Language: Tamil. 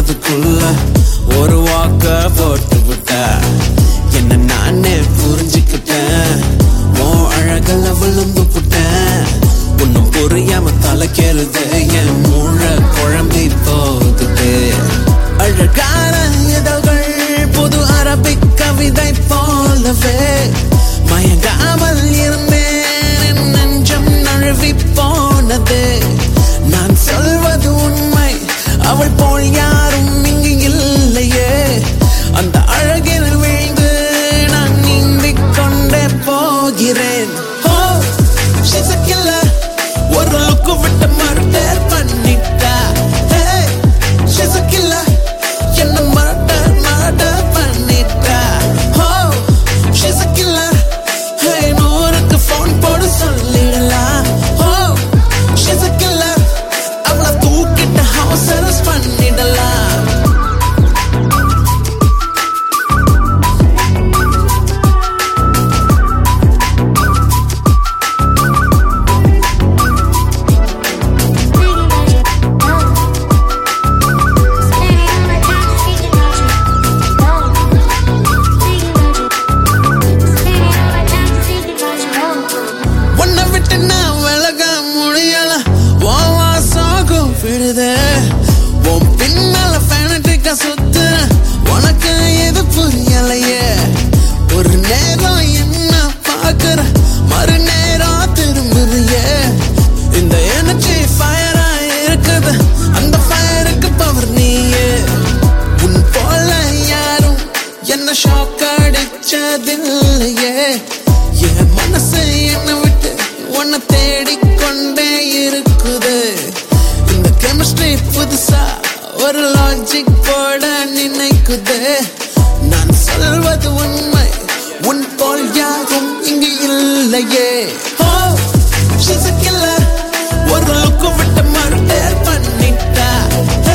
அதுக்குள்ள ஒரு வாக்க போட்டு விட்ட என்ன நானே புரிஞ்சுக்கிட்டேன் உன் அழகல விழுந்து புட்டேன் ஒன்னும் புரியாம தலைக்கிறது என் மூள குழம்பி போகுது அழகான இதழ்கள் புது அரபிக் கவிதை போலவே மயங்காமல் இருந்தேன் என் நெஞ்சம் நழுவி போனது நான் சொல்வது உண்மை அவள் போல் யாரும் இங்கு இல்லையே அந்த அழகில் விழுந்து நான் நீந்திக் கொண்டே போகிறேன் ஓ she's a killer ஒரு லுக்கு விட்டு மர்டர் பண்ணிட்டா Hey, she's a killer என்ன மர்டர் மர்டர் பண்ணிட்டா Oh, she's a killer Hey, நூறுக்கு phone போடு சொல்லிடலாம் Oh, she's a killer அவளை தூக்கிட்டு house arrest பண்ணிடலாம் உன்னை விட்டு நான் விலக முடியல உன் வாசம் கூப்பிடுது உன் பின்னால ஃபேனட்டிக்கா சுத்து உனக்கு எது புரியலையே ஒரு நேரம் என்ன பாக்குற மறு நேரம் திரும்புறியே இந்த எனர்ஜி ஃபயரா இருக்குது அந்த ஃபயருக்கு பவர் நீயே உன் போல யாரும் என்ன ஷாக் அடிச்சதில்லையே என் மனசு என்னை விட்டு உன்னை தேடிக்கொண்டே இருக்குது இந்த கெமிஸ்ட்ரி புதுசா ஒரு லாஜிக் போட நினைக்குது நான் சொல்வது உண்மை உன் போல் யாரும் இங்கு இல்லையே Oh, she's a killer. ஒரு லுக்கு விட்டு மர்டர் பண்ணிட்டா